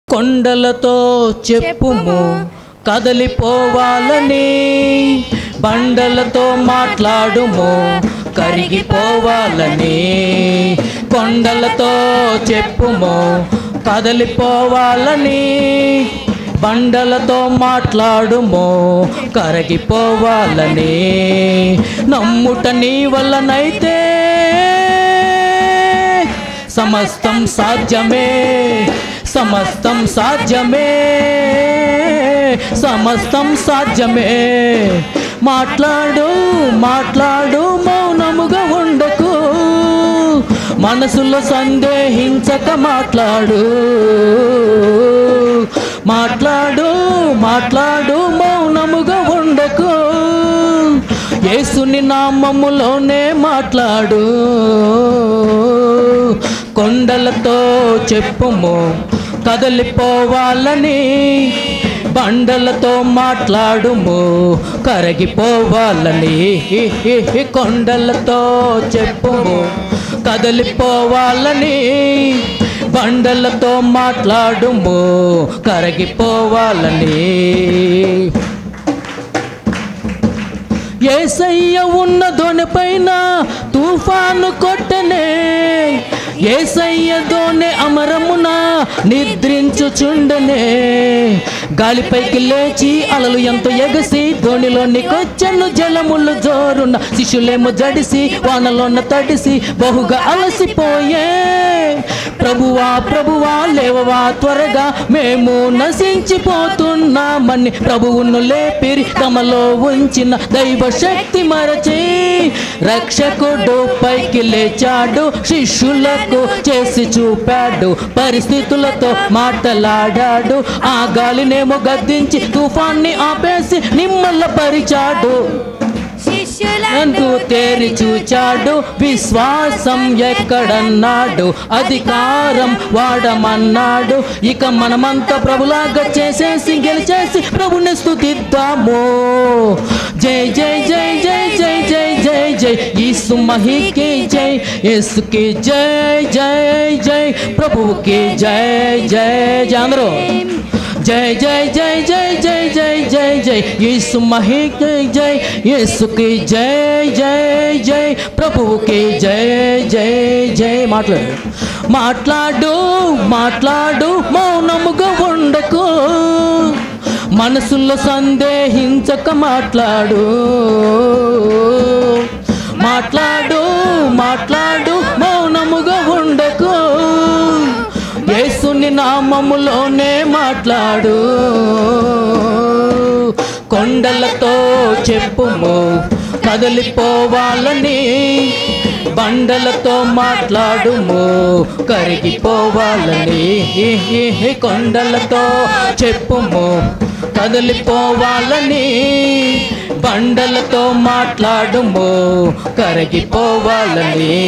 కొండలతో చెప్పుము కదలిపోవాలని బండలతో మాట్లాడుము కరిగిపోవాలని కొండలతో చెప్పుము కదలిపోవాలని బండలతో మాట్లాడుము కరగిపోవాలని నమ్ముట నీ వల్లనైతే సమస్తం సాధ్యమే సమస్తం సాధ్యమే సమస్తం సాధ్యమే మాట్లాడు మాట్లాడు మౌనముగా ఉండకు మనసులో సందేహించక మాట్లాడు మాట్లాడు మాట్లాడు మౌనముగా ఉండకు యేసుని నామములోనే మాట్లాడు కొండలతో చెప్పుము కదలిపోవాలని బండలతో మాట్లాడుము కరగిపోవాలని కొండలతో చెప్పుము కదలిపోవాలని బండలతో మాట్లాడుము కరగిపోవాలని ఏసయ్య ఉన్న దోణి పైన తుఫాను కొట్టనే ఏసయ్య దోణి అమరమున నిద్రించుచుండనే గాలిపైకి లేచి అలలు ఎంతో ఎగసి దోణిలోనికొచ్చను జలములు జోరున్న శిష్యులేమో జడిసి వానలోన తడిసి బహుగా అలసిపోయే ప్రభువా ప్రభువా లేవవా త్వరగా మేము నశించిపోతున్నామని ప్రభువును లేపిరి తమలో ఉంచిన దైవ శక్తి మరచి రక్షకుడు పైకి లేచాడు శిష్యులకు చేసి చూపాడు పరిస్థితులతో మాటలాడాడు ఆ గాలినేమో గద్దించి తుఫాన్ని ఆపేసి నిమ్మల పరిచాడు నందు తేరి చూచాడు విశ్వాసం ఎక్కడన్నాడు అధికారం వాడమన్నాడు ఇక మనమంతా ప్రభులాగా చేసేసి గెలిచేసి ప్రభుని స్థుతిద్దాము జై జై జై జై జై జై జై జై ఈసు మహికి జై యేసుకి జై జై జై ప్రభువుకి జై జై జై అందరూ జై జై జై జై జై జై జై జై యేసు మహికి జై యేసుకి జై జై జై ప్రభువుకి జై జై జై మాట్లాడు మాట్లాడు మాట్లాడు మౌనముగా ఉండకు మనసులో సందేహించక మాట్లాడు మాట్లాడు మాట్లాడు మౌనముగా ఉండకు యేసుని నామములోనే మాట్లాడు కొండలతో చెప్పుము కదలిపోవాలని బండలతో మాట్లాడుము కరిగిపోవాలని కొండలతో చెప్పుము కదలిపోవాలని బండలతో మాట్లాడుము కరిగిపోవాలని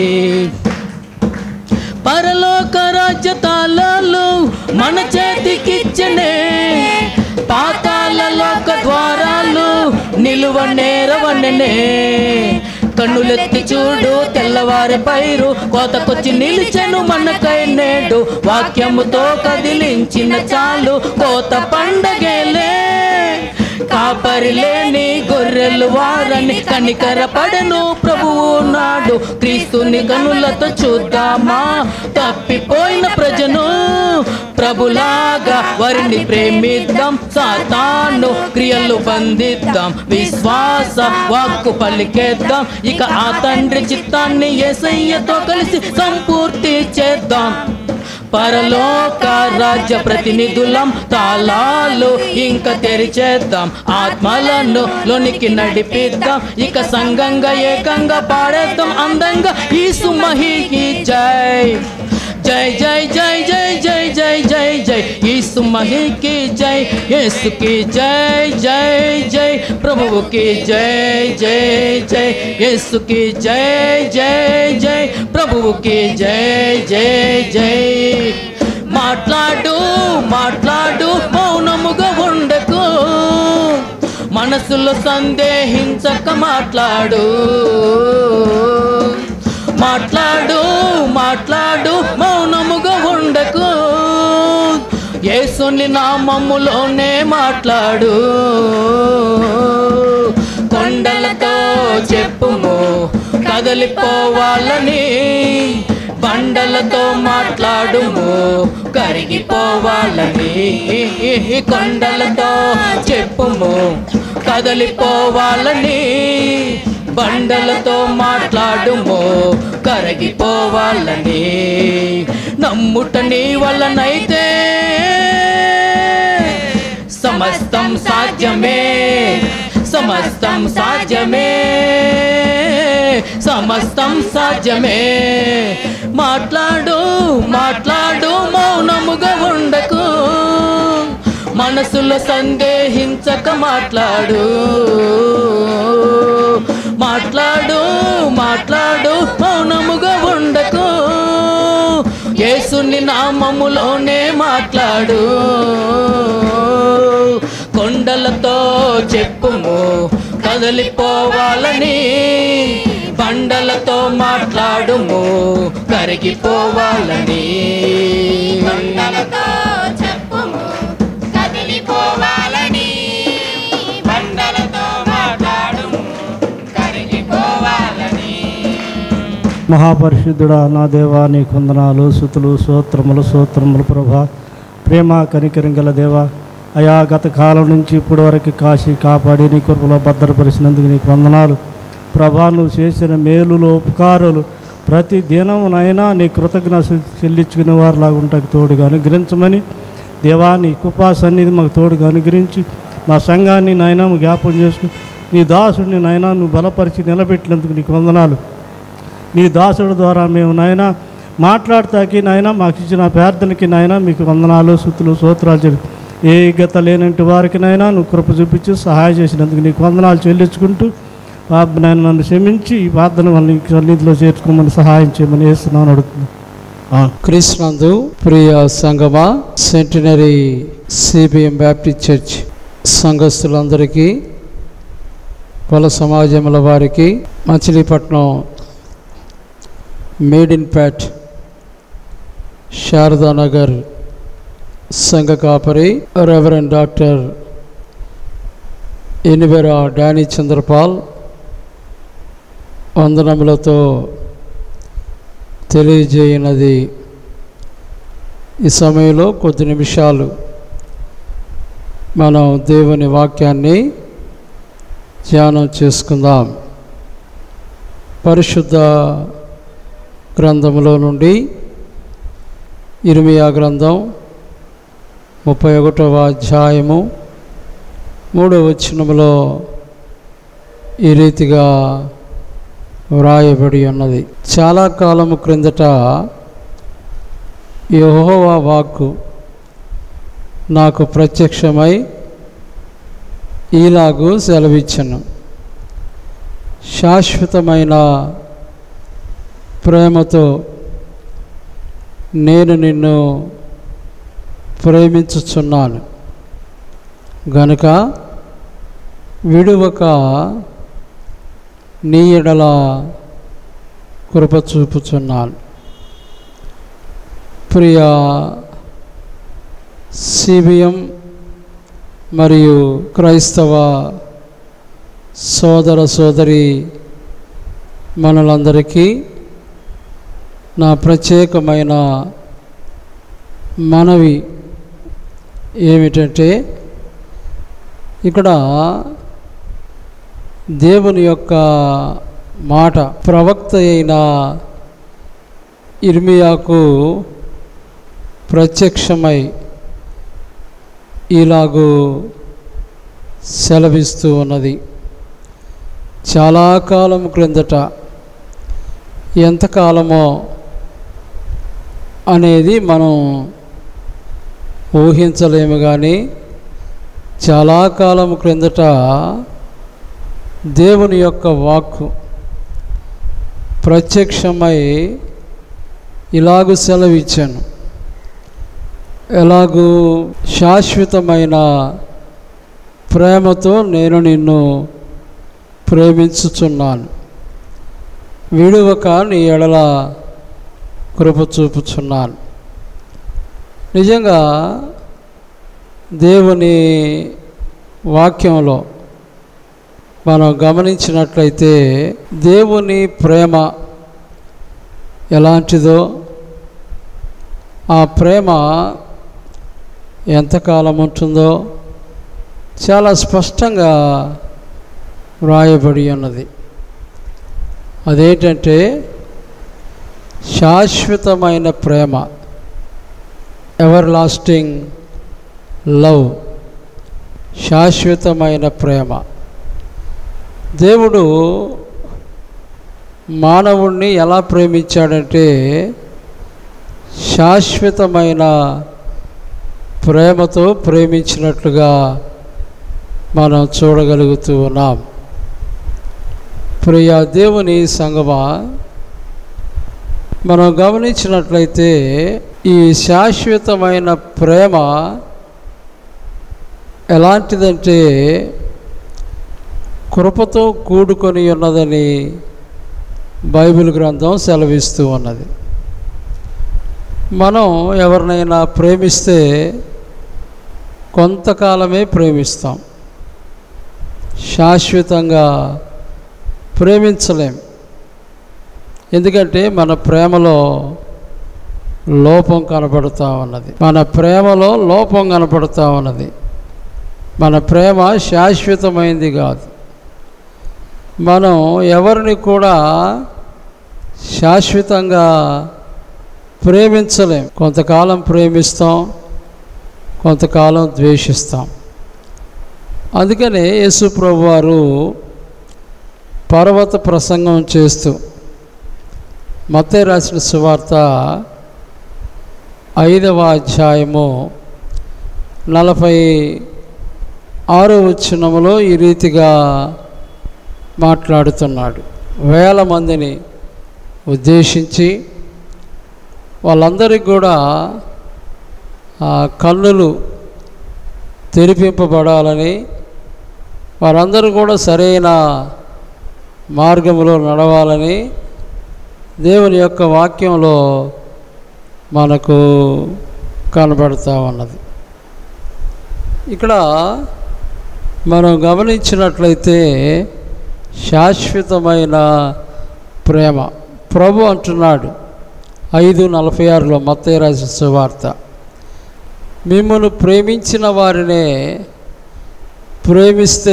పరలోక రాజ్య తాళాలు మన చేతికిచ్చనే పాతాల లోక ద్వారాలు నిలువ నేరవననే కన్నులెత్తి చూడు తెల్లవారి పైరు కోతకొచ్చి నిలిచెను మనకై నేడు వాక్యముతో కదిలించిన చాలు కోత పండగేలే కాపరి లేని గొర్రెలు వారని కనికర పడను ప్రభువు నాడు క్రీస్తుని కనులతో చూద్దామా తప్పిపోయిన ప్రజను ప్రభులాగా వారిని ప్రేమిద్దాం సాతాను క్రియలు బంధిద్దాం విశ్వాస వాక్కు పలికేద్దాం ఇక ఆ తండ్రి చిత్తాన్ని ఏసయ్యతో కలిసి సంపూర్తి చేద్దాం పరలోక రాజ్య ప్రతినిధులం తాళాలు ఇంకా తెరిచేద్దాం ఆత్మలను లోనికి నడిపిద్దాం ఇక సంఘంగా ఏకంగా పాడేద్దాం అందంగా ఈ సుమహికి జై జై జై జై జై జై జై జై జై ఈ సుమహికి జై యేసుకి జై జై జై ప్రభువుకి జై జై జై యేసుకి జై జై జై ప్రభువుకి జై జై జై మాట్లాడు మాట్లాడు మౌనముగా ఉండకు మనసులో సందేహించక మాట్లాడు మాట్లాడు మాట్లాడు మౌనముగా ఉండకు యేసుని నామములోనే మాట్లాడు కొండలతో చెప్పుము కదలిపోవాలని బండలతో మాట్లాడుము కరిగిపోవాలని కొండలతో చెప్పుము కదలిపోవాలని బండలతో మాట్లాడుము కరగిపోవాలని నమ్ముట నీ వలనైతే సమస్తం సాధ్యమే సమస్తం సాధ్యమే సమస్తం సాధ్యమే మాట్లాడు మాట్లాడు మౌనముగా ఉండకు మనసులో సందేహించక మాట్లాడు మాట్లాడు మాట్లాడు మౌనముగా ఉండకు యేసుని నామములోనే మాట్లాడు కొండలతో చెప్పుము కదలిపోవాలని బండలతో మాట్లాడుము కరిగిపోవాలని కొండలతో చెప్పుము కదిలిపోవాలని బండలతో మాట్లాడుము కరిగిపోవాలని మహాపరిశుద్ధుడా నా దేవా నీ కొందనాలు సుతులు సూత్రములు సూత్రములు ప్రభా ప్రేమ కనికరం గల దేవా అయా గత కాలం నుంచి ఇప్పటి వరకు కాశీ కాపాడి నీ కృపలో భద్రపరిచినందుకు నీకు వందనాలు ప్రభా నువ్వు చేసిన మేలులు ఉపకారాలు ప్రతి దినమునైనా నీ కృతజ్ఞత చెల్లించుకునే వారిలాగా ఉంటాకు తోడుగా అనుగ్రహించమని దేవా నీ కృపా సన్నిధి మాకు తోడుగా అనుగ్రహించి మా సంఘాన్ని నాయన జ్ఞాపం చేసుకుని నీ దాసుడిని నాయన నువ్వు బలపరిచి నిలబెట్టినందుకు నీకు వందనాలు నీ దాసుడి ద్వారా మేము నాయన మాట్లాడతాకి నాయన మాకు ఇచ్చిన ప్రార్థనకి నాయన మీకు వందనాలు సుతులు సూత్రాలు చెప్పి ఏ గత లేనంటి వారికి నాయన నువ్వు కృప చూపించి సహాయం చేసినందుకు నీకు వందనాలు చెల్లించుకుంటూ బాబు నాయన నన్ను క్షమించి ఈ ప్రార్థన వల్ల నీకు సన్నిధిలో చేర్చుకోమని సహాయం చేయమని వేస్తున్నాను అడుగుతున్నాను క్రీస్తునందు ప్రియ సంగమా సెంటినరీ సిబిఎం బ్యాప్టిస్ట్ చర్చ్ సంఘస్థులందరికీ కుల సమాజముల వారికి మచిలీపట్నం మేడ్ ఇన్ ప్యాట్ శారదానగర్ సంఘ కాపరి రెవరెండ్ డాక్టర్ ఎనివెరా డానీ చంద్రపాల్ వందనములతో తెలియజేయనది ఈ సమయంలో కొద్ది నిమిషాలు మనం దేవుని వాక్యాన్ని ధ్యానం చేసుకుందాం పరిశుద్ధ గ్రంథములో నుండి ఇర్మియా గ్రంథం ముప్పై ఒకటవ అధ్యాయము మూడవ వచనములో ఈ రీతిగా వ్రాయబడి ఉన్నది చాలా కాలము క్రిందట యెహోవా వాక్కు నాకు ప్రత్యక్షమై ఈలాగు సెలవిచ్చను శాశ్వతమైన ప్రేమతో నేను నిన్ను ప్రేమించుచున్నాను గనుక విడువక నీ ఎడల కృప చూపుచున్నాను ప్రియ సిబిఎం మరియు క్రైస్తవ సోదర సోదరి మనలందరికీ నా ప్రత్యేకమైన మనవి ఏమిటంటే ఇక్కడ దేవుని యొక్క మాట ప్రవక్త అయిన ఇర్మియాకు ప్రత్యక్షమై ఇలాగూ సెలవిస్తూ ఉన్నది చాలా కాలం క్రిందట ఎంతకాలమో అనేది మనం ఊహించలేము కానీ చాలా కాలం క్రిందట దేవుని యొక్క వాక్కు ప్రత్యక్షమై ఇలాగు సెలవిచ్చాను ఎలాగూ శాశ్వతమైన ప్రేమతో నేను నిన్ను ప్రేమించుచున్నాను విడువక నీ ఎడల కృప చూపుచున్నాను నిజంగా దేవుని వాక్యంలో మనం గమనించినట్లయితే దేవుని ప్రేమ ఎలాంటిదో ఆ ప్రేమ ఎంతకాలం ఉంటుందో చాలా స్పష్టంగా వ్రాయబడి ఉన్నది అదేంటంటే శాశ్వతమైన ప్రేమ ఎవర్ లాస్టింగ్ లవ్ శాశ్వతమైన ప్రేమ దేవుడు మానవుణ్ణి ఎలా ప్రేమించాడంటే శాశ్వతమైన ప్రేమతో ప్రేమించినట్లుగా మనం చూడగలుగుతూ ఉన్నాం ప్రియ దేవుని సంగమా మనం గమనించినట్లయితే ఈ శాశ్వతమైన ప్రేమ ఎలాంటిదంటే కృపతో కూడుకొని ఉన్నదని బైబిల్ గ్రంథం సెలవిస్తూ ఉన్నది మనం ఎవరినైనా ప్రేమిస్తే కొంతకాలమే ప్రేమిస్తాం శాశ్వతంగా ప్రేమించలేం ఎందుకంటే మన ప్రేమలో లోపం కనపడుతూ ఉన్నది మన ప్రేమలో లోపం కనపడుతూ ఉన్నది మన ప్రేమ శాశ్వతమైంది కాదు మనం ఎవరిని కూడా శాశ్వతంగా ప్రేమించలేం కొంతకాలం ప్రేమిస్తాం కొంతకాలం ద్వేషిస్తాం అందుకనే యేసు ప్రభు వారు పర్వత ప్రసంగం చేస్తూ మత్తే రాసిన సువార్త ఐదవ అధ్యాయము నలభై ఆరో వచ్చినములో ఈ రీతిగా మాట్లాడుతున్నాడు వేల మందిని ఉద్దేశించి వాళ్ళందరికీ కూడా ఆ కన్నులు తెరిపింపబడాలని వారందరూ కూడా సరైన మార్గంలో నడవాలని దేవుని యొక్క వాక్యంలో మనకు కనబడుతూ ఉన్నది ఇక్కడ మనం గమనించినట్లయితే శాశ్వతమైన ప్రేమ ప్రభు అంటున్నాడు ఐదు నలభై ఆరులో మత్తయి రాసిన సువార్త మిమ్మల్ని ప్రేమించిన వారినే ప్రేమిస్తే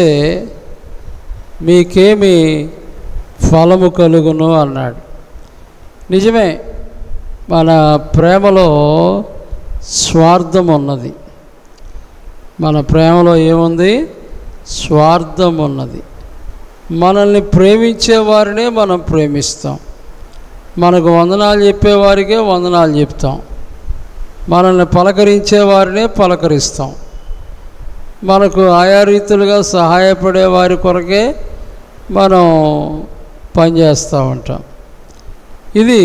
మీకేమి ఫలము కలుగును అన్నాడు నిజమే మన ప్రేమలో స్వార్థం ఉన్నది మన ప్రేమలో ఏముంది స్వార్థం ఉన్నది మనల్ని ప్రేమించే వారినే మనం ప్రేమిస్తాం మనకు వందనాలు చెప్పేవారికే వందనాలు చెప్తాం మనల్ని పలకరించే వారినే పలకరిస్తాం మనకు ఆయా రీతులుగా సహాయపడే వారి కొరకే మనం పనిచేస్తూ ఉంటాం ఇది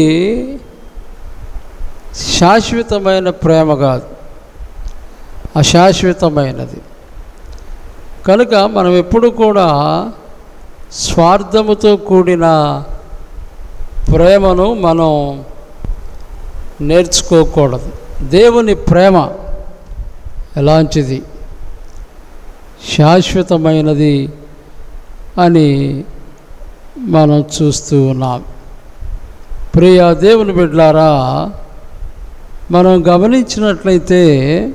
శాశ్వతమైన ప్రేమ కాదు అశాశ్వతమైనది కనుక మనం ఎప్పుడు కూడా స్వార్థముతో కూడిన ప్రేమను మనం నేర్చుకోకూడదు దేవుని ప్రేమ ఎలాంటిది శాశ్వతమైనది అని మనం చూస్తూ ఉన్నాం ప్రియ దేవుని బిడ్లారా మనం గమనించినట్లయితే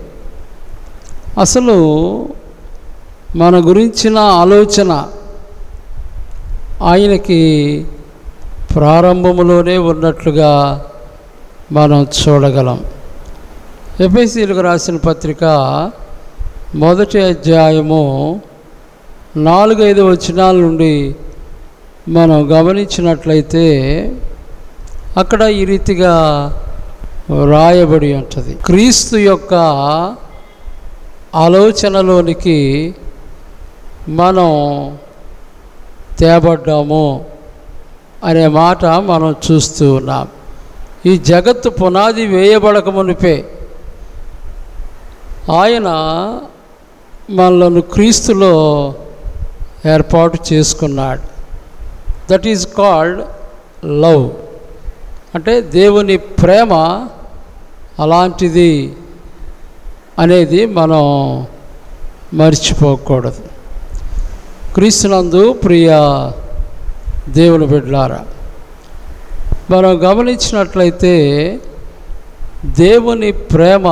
అసలు మన గురించిన ఆలోచన ఆయనకి ప్రారంభములోనే ఉన్నట్లుగా మనం చూడగలం ఎఫ్ఎస్సీలకు రాసిన పత్రిక మొదటి అధ్యాయము నాలుగైదు వచనాల నుండి మనం గమనించినట్లయితే అక్కడ ఈ రీతిగా వ్రాయబడి ఉంటుంది క్రీస్తు యొక్క ఆలోచనలోనికి మనం తేబడ్డాము అనే మాట మనం చూస్తూ ఉన్నాం ఈ జగత్తు పునాది వేయబడక మునిపే ఆయన మనలను క్రీస్తులో ఏర్పాటు చేసుకున్నాడు దట్ ఈజ్ కాల్డ్ లవ్ అంటే దేవుని ప్రేమ అలాంటిది అనేది మనం మర్చిపోకూడదు క్రీస్తునందు ప్రియ దేవుని బిడ్డలారా మనం గమనించినట్లయితే దేవుని ప్రేమ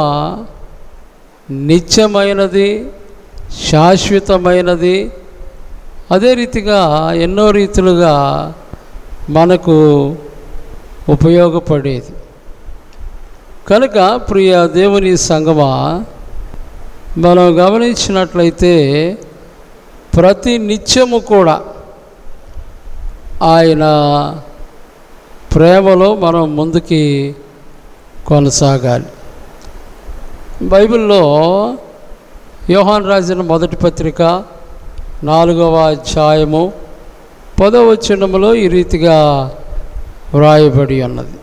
నిత్యమైనది శాశ్వతమైనది అదే రీతిగా ఎన్నో రీతులుగా మనకు ఉపయోగపడేది కనుక ప్రియ దేవుని సంగమా మనం గమనించినట్లయితే ప్రతి నిత్యము కూడా ఆయన ప్రేమలో మనం ముందుకి కొనసాగాలి బైబిల్లో యోహాన్ రాసిన మొదటి పత్రిక నాలుగవ అధ్యాయము పదవ చిన్నములో ఈ రీతిగా వ్రాయబడి ఉన్నది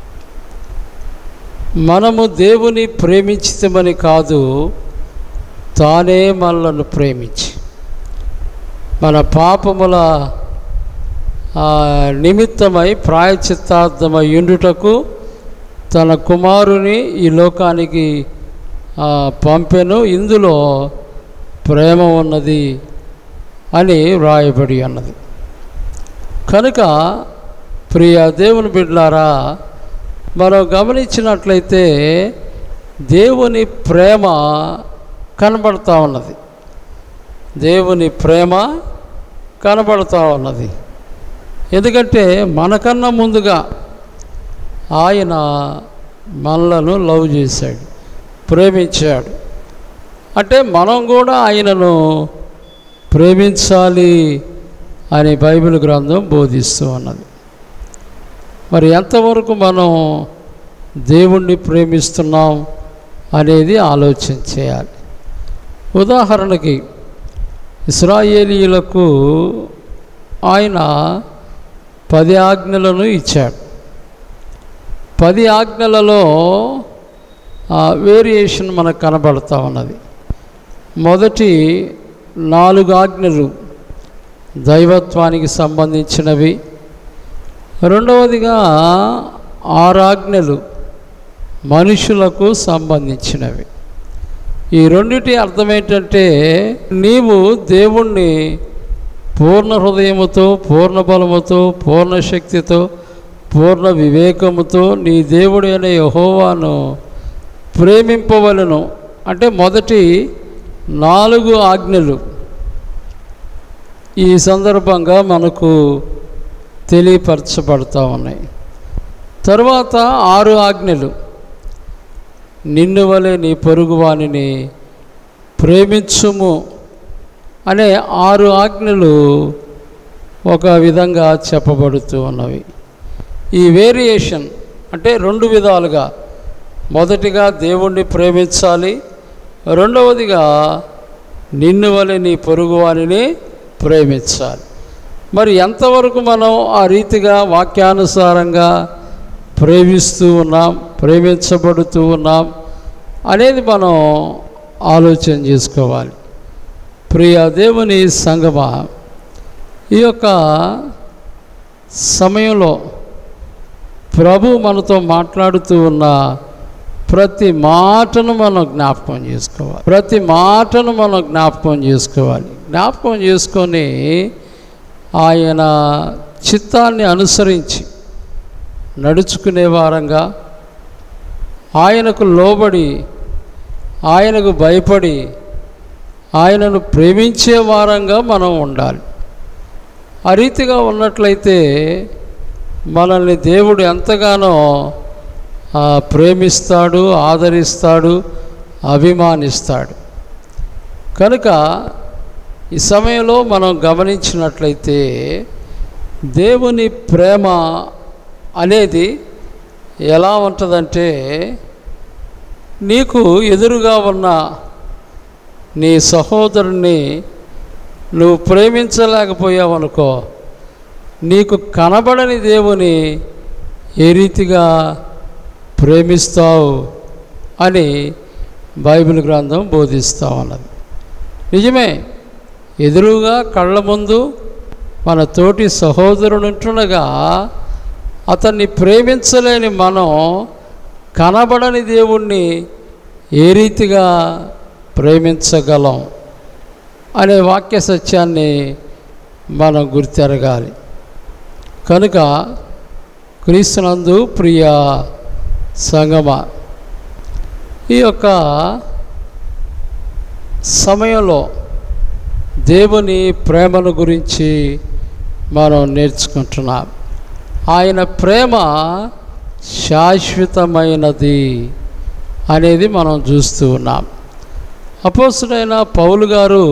మనము దేవుని ప్రేమించితమని కాదు తానే మనలను ప్రేమించి మన పాపముల ఆ, నిమిత్తమై ప్రాయచిత్తార్థమై ఉండుటకు తన కుమారుని ఈ లోకానికి ఆ, పంపెను ఇందులో ప్రేమ ఉన్నది అని వ్రాయబడి ఉన్నది కనుక ప్రియ దేవుని బిడ్డలారా మనం గమనించినట్లయితే దేవుని ప్రేమ కనబడుతూ ఉన్నది దేవుని ప్రేమ కనబడుతూ ఉన్నది ఎందుకంటే మనకన్నా ముందుగా ఆయన మనలను లవ్ చేశాడు ప్రేమించాడు అంటే మనం కూడా ఆయనను ప్రేమించాలి అని బైబిల్ గ్రంథం బోధిస్తూ ఉన్నది మరి ఎంతవరకు మనం దేవుణ్ణి ప్రేమిస్తున్నాం అనేది ఆలోచన చేయాలి ఉదాహరణకి ఇస్రాయేలీయులకు ఆయన పది ఆజ్ఞలను ఇచ్చాడు పది ఆజ్ఞలలో వేరియేషన్ మనకు కనబడుతూ ఉన్నది మొదటి నాలుగు ఆజ్ఞలు దైవత్వానికి సంబంధించినవి రెండవదిగా ఆరు ఆజ్ఞలు మనుషులకు సంబంధించినవి ఈ రెండిటి అర్థం ఏంటంటే నీవు దేవుణ్ణి పూర్ణ హృదయముతో పూర్ణ బలముతో పూర్ణ శక్తితో పూర్ణ వివేకముతో నీ దేవుడైన యహోవాను ప్రేమింపవలను అంటే మొదటి నాలుగు ఆజ్ఞలు ఈ సందర్భంగా మనకు తెలియపరచబడతా ఉన్నాయి తర్వాత ఆరు ఆజ్ఞలు నిన్ను వలె నీ పొరుగువానిని ప్రేమించుము అనే ఆరు ఆజ్ఞలు ఒక విధంగా చెప్పబడుతూ ఉన్నవి ఈ వేరియేషన్ అంటే రెండు విధాలుగా మొదటిగా దేవుణ్ణి ప్రేమించాలి రెండవదిగా నిన్ను వలె నీ పొరుగువానిని ప్రేమించాలి మరి ఎంతవరకు మనం ఆ రీతిగా వాక్యానుసారంగా ప్రేమిస్తూ ఉన్నాం ప్రేమించబడుతూ ఉన్నాం అనేది మనం ఆలోచన చేసుకోవాలి ప్రియ దేవుని సంగమ ఈ యొక్క సమయంలో ప్రభు మనతో మాట్లాడుతూ ఉన్న ప్రతి మాటను మనం జ్ఞాపకం చేసుకోవాలి ప్రతి మాటను మనం జ్ఞాపకం చేసుకోవాలి జ్ఞాపకం చేసుకొని ఆయన చిత్తాన్ని అనుసరించి నడుచుకునే వారంగా ఆయనకు లోబడి ఆయనకు భయపడి ఆయనను ప్రేమించే వారంగా మనం ఉండాలి ఆ రీతిగా ఉన్నట్లయితే మనల్ని దేవుడు ఎంతగానో ఆ, ప్రేమిస్తాడు ఆదరిస్తాడు అభిమానిస్తాడు కనుక ఈ సమయంలో మనం గమనించినట్లయితే దేవుని ప్రేమ అనేది ఎలా ఉంటుందంటే నీకు ఎదురుగా ఉన్న నీ సహోదరుణ్ణి నువ్వు ప్రేమించలేకపోయావనుకో నీకు కనబడని దేవుని ఏ రీతిగా ప్రేమిస్తావు అని బైబిల్ గ్రంథం బోధిస్తూ ఉన్నది నిజమే ఎదురుగా కళ్ళ ముందు మన తోటి సహోదరుడు ఉంటుండగా అతన్ని ప్రేమించలేని మనం కనబడని దేవుణ్ణి ఏ రీతిగా ప్రేమించగలం అనే వాక్య సత్యాన్ని మనం గుర్తెరగాలి కనుక క్రీస్తునందు ప్రియ సంగమ ఈ యొక్క సమయంలో దేవుని ప్రేమను గురించి మనం నేర్చుకుంటున్నాం ఆయన ప్రేమ శాశ్వతమైనది అనేది మనం చూస్తూ ఉన్నాం అపోసుడైన పౌలు గారు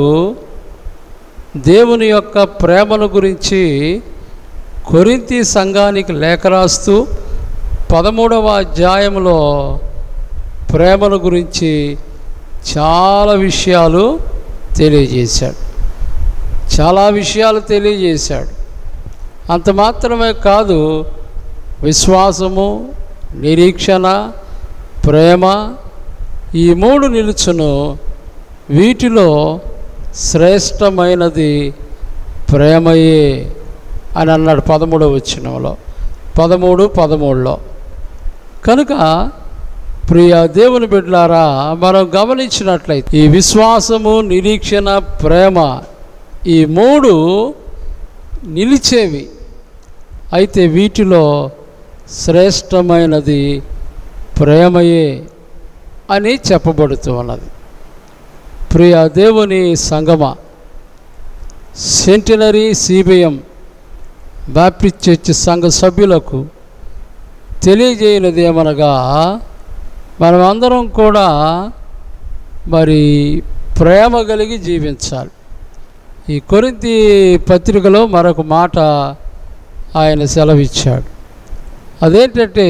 దేవుని యొక్క ప్రేమను గురించి కొరింతి సంఘానికి లేఖ రాస్తూ పదమూడవ అధ్యాయంలో ప్రేమను గురించి చాలా విషయాలు తెలియజేశాడు చాలా విషయాలు తెలియజేశాడు అంత మాత్రమే కాదు విశ్వాసము నిరీక్షణ ప్రేమ ఈ మూడు నిలుచును వీటిలో శ్రేష్టమైనది ప్రేమయే అని అన్నాడు పదమూడవ వచ్చినంలో పదమూడు పదమూడులో కనుక ప్రియ దేవుని బిడ్డలారా మనం గమనించినట్లయితే ఈ విశ్వాసము నిరీక్షణ ప్రేమ ఈ మూడు నిలిచేవి అయితే వీటిలో శ్రేష్టమైనది ప్రేమయే అని చెప్పబడుతూ ఉన్నది ప్రియ దేవుని సంగమ సెంటినరీ సిబిఎం బాప్టిస్ట్ చర్చ్ సంఘ సభ్యులకు తెలియజేయనిది ఏమనగా మనమందరం కూడా మరి ప్రేమ కలిగి జీవించాలి ఈ కొరింతి పత్రికలో మరొక మాట ఆయన సెలవిచ్చాడు అదేంటంటే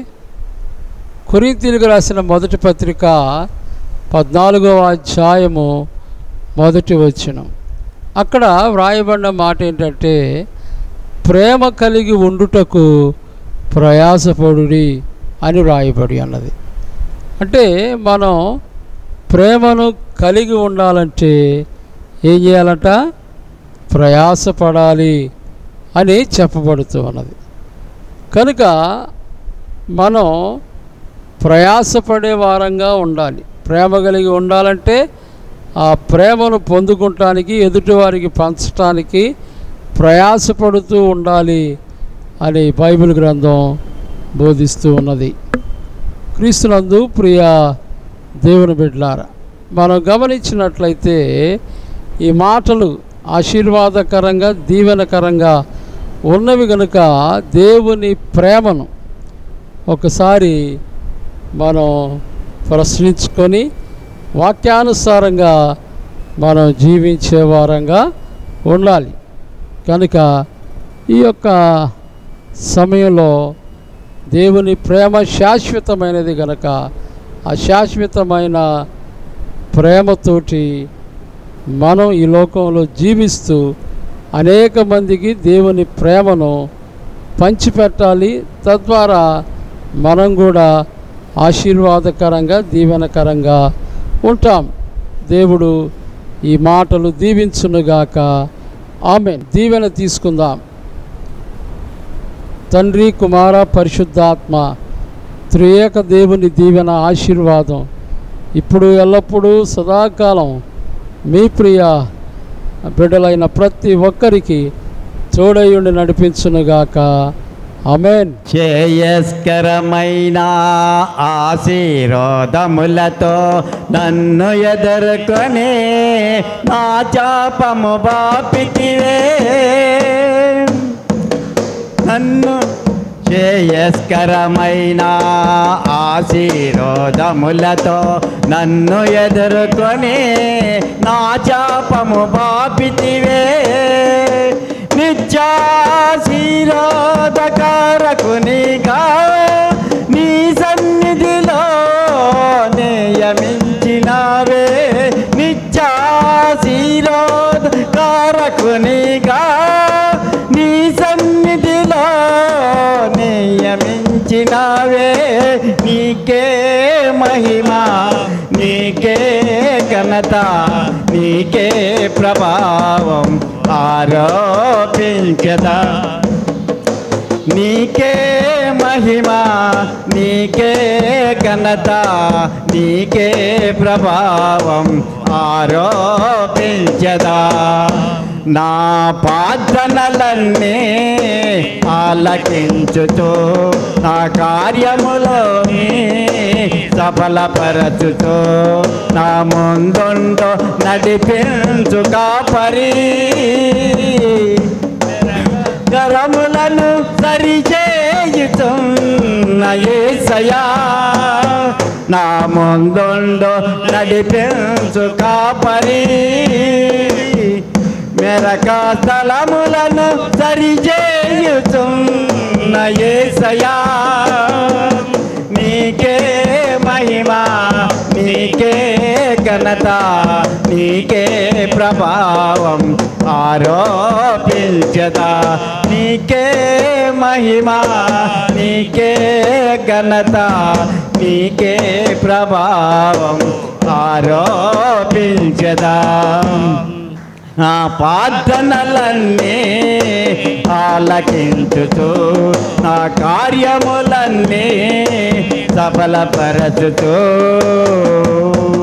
కొరింతీలకు రాసిన మొదటి పత్రిక పద్నాలుగవ అధ్యాయము మొదటి వచనం అక్కడ వ్రాయబడిన మాట ఏంటంటే ప్రేమ కలిగి ఉండుటకు ప్రయాసపడుడి అని వ్రాయబడి అన్నది అంటే మనం ప్రేమను కలిగి ఉండాలంటే ఏం చేయాలంట ప్రయాసపడాలి అని చెప్పబడుతూ ఉన్నది కనుక మనం ప్రయాసపడే వారంగా ఉండాలి ప్రేమ కలిగి ఉండాలంటే ఆ ప్రేమను పొందుకుంటానికి ఎదుటివారికి పంచటానికి ప్రయాసపడుతూ ఉండాలి అని బైబిల్ గ్రంథం బోధిస్తూ ఉన్నది క్రీస్తునందు ప్రియ దేవుని బిడ్డలారా మనం గమనించినట్లయితే ఈ మాటలు ఆశీర్వాదకరంగా దీవెనకరంగా ఉన్నవి కనుక దేవుని ప్రేమను ఒకసారి మనం ప్రశ్నించుకొని వాక్యానుసారంగా మనం జీవించే వారంగా ఉండాలి కనుక ఈ యొక్క సమయంలో దేవుని ప్రేమ శాశ్వతమైనది కనుక ఆ శాశ్వతమైన ప్రేమతోటి మనం ఈ లోకంలో జీవిస్తూ అనేక మందికి దేవుని ప్రేమను పంచిపెట్టాలి తద్వారా మనం కూడా ఆశీర్వాదకరంగా దీవెనకరంగా ఉంటాం దేవుడు ఈ మాటలు దీవించునుగాక ఆమె దీవెన తీసుకుందాం తండ్రి కుమార పరిశుద్ధాత్మ త్రియేక దేవుని దీవెన ఆశీర్వాదం ఇప్పుడు ఎల్లప్పుడూ సదాకాలం మీ ప్రియ బిడ్డలైన ప్రతి ఒక్కరికి తోడయుండి నడిపించునుగాక అమెన్ శ్రేయస్కరమైన ఆశీర్వాదములతో నన్ను ఎదుర్కొని నా చాపము బాపితివే నన్ను శ్రేయస్కరమైన ఆశీర్వాదములతో నన్ను ఎదుర్కొని నా చాపము బాపితివే నిత్యాశీరోదకారకునిగా నీ సన్నిధిలో నియమించినావే నిత్యాశీరోదకారకునిగా నీ సన్నిధిలో నియమించినావే నీకే మహిమ నీకే ఘనత నీకే ప్రభావం ఆరోపించదా నీకే మహిమ నీకే ఘనత నీకే ప్రభావం ఆరోపించదా నా ప్రార్థనలన్నీ ఆలకించుతూ నా కార్యములోని సఫలపరచుతూ నా ముందుండో నడిపించు కాపరి గరములను సరిచేయుతున్న యేసయ్యా నా ముందుండో నడిపించు కాపరి మెరక స్థలములను సరిచేయుతున్న యేసయ్యా నీకే మహిమ నీకే ఘనత నీకే ప్రభావం ఆరోపించదా నీకే మహిమ నీకే ఘనత నీకే ప్రభావం ఆరోపించదా నా ప్రార్థనలన్నీ ఆలకించుతూ నా కార్యములన్నీ సఫలపరచుతూ